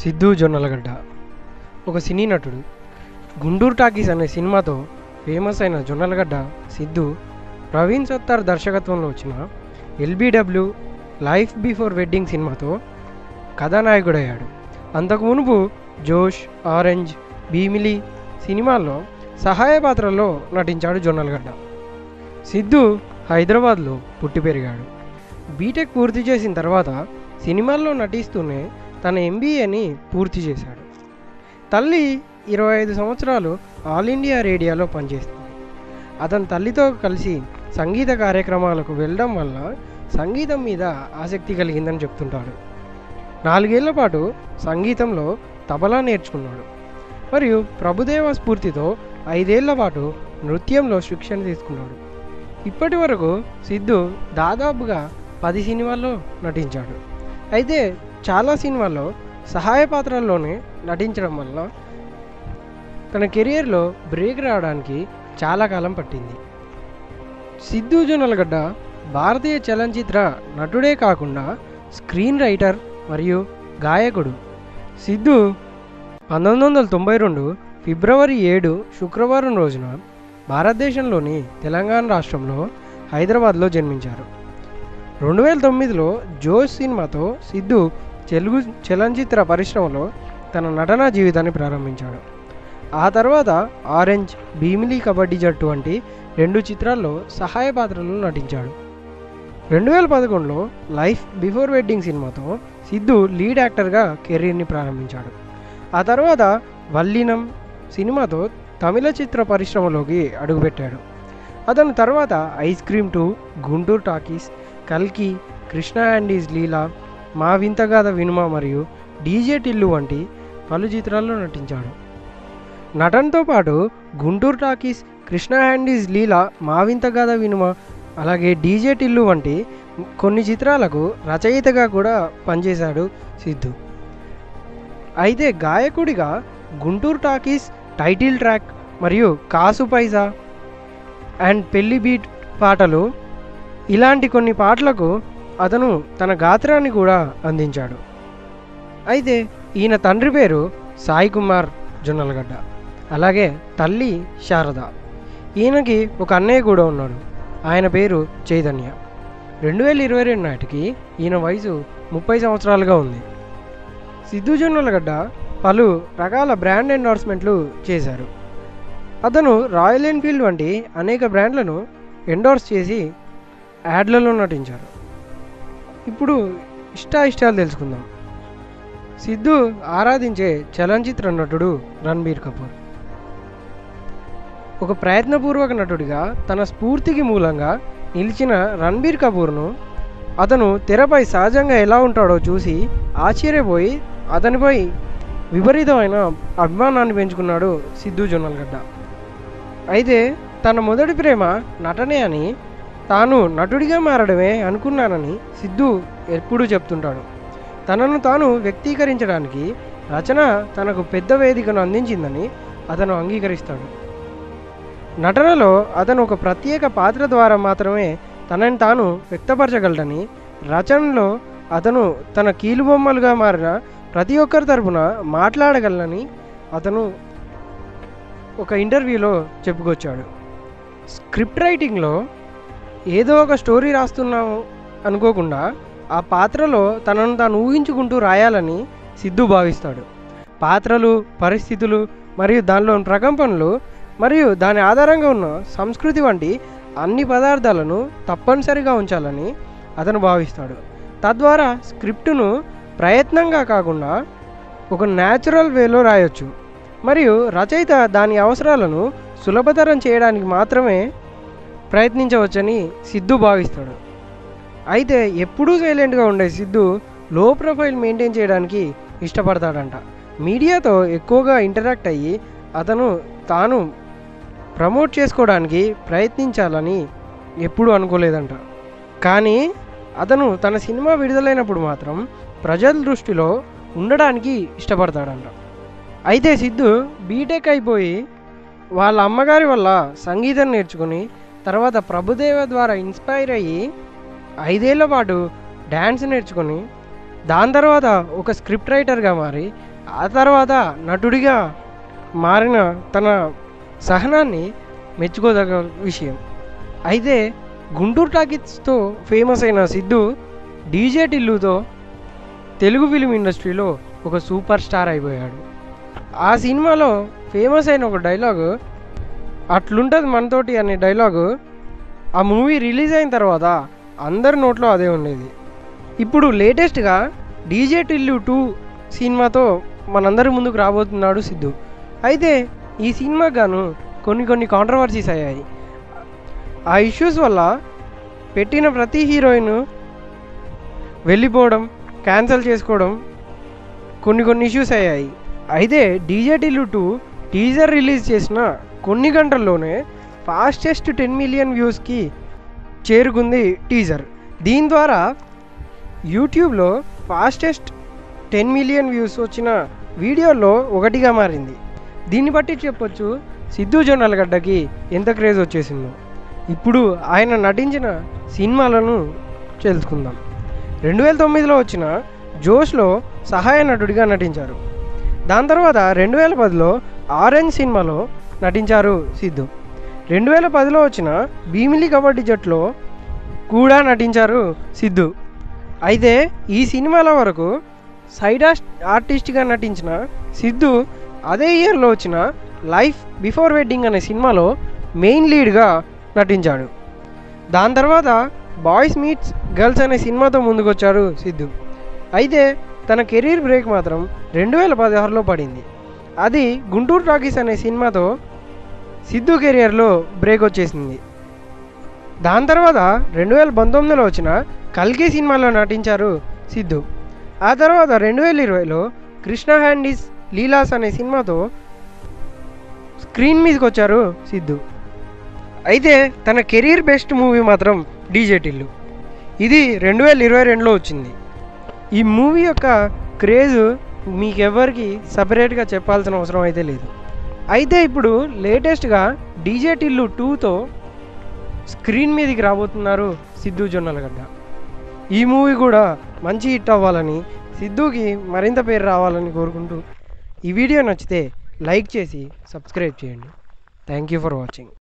సిద్ధు జొన్నలగడ్డ ఒక సినీ నటుడు గుంటూరు టాకీస్ అనే సినిమాతో ఫేమస్ అయిన జొన్నలగడ్డ సిద్ధు ప్రవీణ్ సత్తార్ దర్శకత్వంలో వచ్చిన ఎల్బిడబ్ల్యూ లైఫ్ బిఫోర్ వెడ్డింగ్ సినిమాతో కథానాయకుడయ్యాడు అంతకు మునుపు జోష్ ఆరెంజ్ భీమిలి సినిమాల్లో సహాయ పాత్రల్లో నటించాడు జొన్నలగడ్డ సిద్ధు హైదరాబాద్లో పుట్టి పెరిగాడు బీటెక్ పూర్తి చేసిన తర్వాత సినిమాల్లో నటిస్తూనే తన ఎంబీఏని పూర్తి చేశాడు తల్లి ఇరవై ఐదు సంవత్సరాలు ఆల్ ఇండియా రేడియోలో పనిచేస్తుంది అతని తల్లితో కలిసి సంగీత కార్యక్రమాలకు వెళ్ళడం వల్ల సంగీతం మీద ఆసక్తి కలిగిందని చెప్తుంటాడు నాలుగేళ్ల పాటు సంగీతంలో తబలా నేర్చుకున్నాడు మరియు ప్రభుదేవ స్ఫూర్తితో ఐదేళ్ల పాటు నృత్యంలో శిక్షణ తీసుకున్నాడు ఇప్పటి వరకు సిద్ధు దాదాపుగా పది సినిమాల్లో నటించాడు అయితే చాలా సినిమాల్లో సహాయ పాత్రల్లోనే నటించడం వల్ల తన కెరియర్లో బ్రేక్ రావడానికి చాలా కాలం పట్టింది సిద్ధు జొన్నలగడ్డ భారతీయ చలనచిత్ర నటుడే కాకుండా స్క్రీన్ రైటర్ మరియు గాయకుడు సిద్ధు పంతొమ్మిది వందల తొంభై రెండు ఫిబ్రవరి ఏడు శుక్రవారం రోజున భారతదేశంలోని తెలంగాణ రాష్ట్రంలో హైదరాబాద్లో జన్మించారు రెండు వేల తొమ్మిదిలో జోష్ సినిమాతో సిద్ధు తెలుగు చలనచిత్ర పరిశ్రమలో తన నటనా జీవితాన్ని ప్రారంభించాడు ఆ తర్వాత ఆరెంజ్ భీమిలి కబడ్డీ జట్టు వంటి రెండు చిత్రాల్లో సహాయ పాత్రలో నటించాడు రెండు వేల పదకొండులో లైఫ్ బిఫోర్ వెడ్డింగ్ సినిమాతో సిద్ధు లీడ్ యాక్టర్గా కెరీర్ని ప్రారంభించాడు ఆ తర్వాత వల్లినం సినిమాతో తమిళ చిత్ర పరిశ్రమలోకి అడుగుపెట్టాడు అతను తర్వాత ice cream two Guntur Talkies కల్కి కృష్ణ అండీస్ లీలా మా వింతగాథ వినుమ మరియు డీజే టిల్లు వంటి పలు చిత్రాల్లో నటించాడు నటనతో పాటు గుంటూరు టాకీస్ కృష్ణ హ్యాండీస్ లీలా మా వింతగాథ వినుమ అలాగే డీజే టిల్లు వంటి కొన్ని చిత్రాలకు రచయితగా కూడా పనిచేశాడు సిద్ధు అయితే గాయకుడిగా గుంటూరు టాకీస్ టైటిల్ ట్రాక్ మరియు కాసు పైసా అండ్ పెళ్లి బీట్ పాటలు ఇలాంటి కొన్ని పాటలకు అతను తన గాత్రాన్ని కూడా అందించాడు అయితే ఈయన తండ్రి పేరు సాయి కుమార్ జొన్నలగడ్డ అలాగే తల్లి శారద ఈయనకి ఒక అన్నయ్య కూడా ఉన్నాడు ఆయన పేరు చైతన్య రెండు వేల ఇరవై రెండు నాటికి ఈయన వయసు ముప్పై సంవత్సరాలుగా ఉంది సిద్ధు జొన్నలగడ్డ పలు రకాల బ్రాండ్ ఎండార్స్మెంట్లు చేశారు అతను రాయల్ ఎన్ఫీల్డ్ వంటి అనేక బ్రాండ్లను ఎండోర్స్ చేసి యాడ్లలో నటించారు ఇప్పుడు ఇష్ట ఇష్టాలు తెలుసుకుందాం సిద్ధు ఆరాధించే చలనచిత్ర నటుడు రణబీర్ కపూర్ ఒక ప్రయత్నపూర్వక నటుడిగా తన స్ఫూర్తికి మూలంగా నిలిచిన రణబీర్ కపూర్ను అతను తెరపై సహజంగా ఎలా ఉంటాడో చూసి ఆశ్చర్యపోయి అతనిపై విపరీతమైన అభిమానాన్ని పెంచుకున్నాడు సిద్ధు జొన్నలగడ్డ అయితే తన మొదటి ప్రేమ నటనే అని తాను నటుడిగా మారడమే అనుకున్నానని సిద్ధు ఎప్పుడూ చెప్తుంటాడు తనను తాను వ్యక్తీకరించడానికి రచన తనకు పెద్ద వేదికను అందించిందని అతను అంగీకరిస్తాడు నటనలో అతను ఒక ప్రత్యేక పాత్ర ద్వారా మాత్రమే తనని తాను వ్యక్తపరచగలడని రచనలో అతను తన కీలుబొమ్మలుగా మారిన ప్రతి ఒక్కరి తరపున మాట్లాడగలనని అతను ఒక ఇంటర్వ్యూలో చెప్పుకొచ్చాడు స్క్రిప్ట్ రైటింగ్లో ఏదో ఒక స్టోరీ రాస్తున్నాము అనుకోకుండా ఆ పాత్రలో తనను తాను ఊహించుకుంటూ రాయాలని సిద్ధు భావిస్తాడు పాత్రలు పరిస్థితులు మరియు దానిలోని ప్రకంపనలు మరియు దాని ఆధారంగా ఉన్న సంస్కృతి వంటి అన్ని పదార్థాలను తప్పనిసరిగా ఉంచాలని అతను భావిస్తాడు తద్వారా స్క్రిప్టును ప్రయత్నంగా కాకుండా ఒక న్యాచురల్ వేలో రాయొచ్చు మరియు రచయిత దాని అవసరాలను సులభతరం చేయడానికి మాత్రమే ప్రయత్నించవచ్చని సిద్ధు భావిస్తాడు అయితే ఎప్పుడూ సైలెంట్గా ఉండే సిద్ధు లో ప్రొఫైల్ మెయింటైన్ చేయడానికి ఇష్టపడతాడంట మీడియాతో ఎక్కువగా ఇంటరాక్ట్ అయ్యి అతను తాను ప్రమోట్ చేసుకోవడానికి ప్రయత్నించాలని ఎప్పుడూ అనుకోలేదంట కానీ అతను తన సినిమా విడుదలైనప్పుడు మాత్రం ప్రజల దృష్టిలో ఉండడానికి ఇష్టపడతాడంట అయితే సిద్ధు బీటెక్ అయిపోయి వాళ్ళ అమ్మగారి వల్ల సంగీతం నేర్చుకుని తర్వాత ప్రభుదేవ ద్వారా ఇన్స్పైర్ అయ్యి ఐదేళ్ల పాటు డ్యాన్స్ నేర్చుకొని దాని తర్వాత ఒక స్క్రిప్ట్ రైటర్గా మారి ఆ తర్వాత నటుడిగా మారిన తన సహనాన్ని మెచ్చుకోదగ్గ విషయం అయితే గుంటూరు టాకీస్తో ఫేమస్ అయిన సిద్ధు డీజే టిల్లుతో తెలుగు ఫిలిం ఇండస్ట్రీలో ఒక సూపర్ స్టార్ అయిపోయాడు ఆ సినిమాలో ఫేమస్ అయిన ఒక డైలాగు అట్లుంటుంది మనతోటి అనే డైలాగు ఆ మూవీ రిలీజ్ అయిన తర్వాత అందరి నోట్లో అదే ఉండేది ఇప్పుడు లేటెస్ట్గా డీజే టిల్లు టూ సినిమాతో మనందరి ముందుకు రాబోతున్నాడు సిద్ధు అయితే ఈ సినిమాకు గాను కొన్ని కొన్ని కాంట్రవర్సీస్ అయ్యాయి ఆ ఇష్యూస్ వల్ల పెట్టిన ప్రతి హీరోయిన్ వెళ్ళిపోవడం క్యాన్సిల్ చేసుకోవడం కొన్ని కొన్ని ఇష్యూస్ అయ్యాయి అయితే DJ Tillu two teaser release చేసిన కొన్ని గంటల్లోనే ఫాస్టెస్ట్ టెన్ మిలియన్ వ్యూస్కి చేరుకుంది టీజర్ దీని ద్వారా యూట్యూబ్లో ఫాస్టెస్ట్ టెన్ మిలియన్ వ్యూస్ వచ్చిన వీడియోల్లో ఒకటిగా మారింది దీన్ని బట్టి చెప్పొచ్చు సిద్ధు జొన్నలగడ్డకి ఎంత క్రేజ్ వచ్చేసిందో ఇప్పుడు ఆయన నటించిన సినిమాలను తెలుసుకుందాం రెండు వేల తొమ్మిదిలో వచ్చిన జోష్లో సహాయ నటుడిగా నటించారు దాని తర్వాత రెండు వేల పదిలో ఆరెంజ్ సినిమాలో నటించారు సిద్ధు రెండు వేల పదిలో వచ్చిన భీమిలి కబడ్డీ జట్టులో కూడా నటించారు సిద్ధు అయితే ఈ సినిమాల వరకు సైడ్ ఆర్టిస్ట్గా నటించిన సిద్ధు అదే ఇయర్లో వచ్చిన లైఫ్ బిఫోర్ వెడ్డింగ్ అనే సినిమాలో మెయిన్ లీడ్గా నటించాడు దాని తర్వాత బాయ్స్ మీట్స్ గర్ల్స్ అనే సినిమాతో ముందుకొచ్చాడు సిద్ధు అయితే తన కెరీర్ బ్రేక్ మాత్రం రెండు వేల పదహారులో పడింది అది గుంటూరు టాకీస్ అనే సినిమాతో సిద్ధు కెరియర్లో బ్రేక్ వచ్చేసింది దాని తర్వాత రెండు వేల పంతొమ్మిదిలో వచ్చిన కల్కి సినిమాలో నటించారు సిద్ధు ఆ తర్వాత రెండు వేల ఇరవైలో కృష్ణ హ్యాండీస్ లీలాస్ అనే సినిమాతో స్క్రీన్ మీదకి వచ్చారు సిద్ధు అయితే తన కెరీర్ బెస్ట్ మూవీ మాత్రం డీజే టిల్లు ఇది రెండు వేల ఇరవై రెండులో వచ్చింది ఈ మూవీ యొక్క క్రేజ్ మీకెవ్వరికి సపరేట్గా చెప్పాల్సిన అవసరం అయితే లేదు అయితే ఇప్పుడు లేటెస్ట్గా డీజే టిల్లు టూతో స్క్రీన్ మీదకి రాబోతున్నారు సిద్ధు జొన్నలగడ్డ ఈ మూవీ కూడా మంచి హిట్ అవ్వాలని సిద్ధుకి మరింత పేరు రావాలని కోరుకుంటూ ఈ వీడియో నచ్చితే లైక్ చేసి సబ్స్క్రైబ్ చేయండి థ్యాంక్ యూ ఫర్ వాచింగ్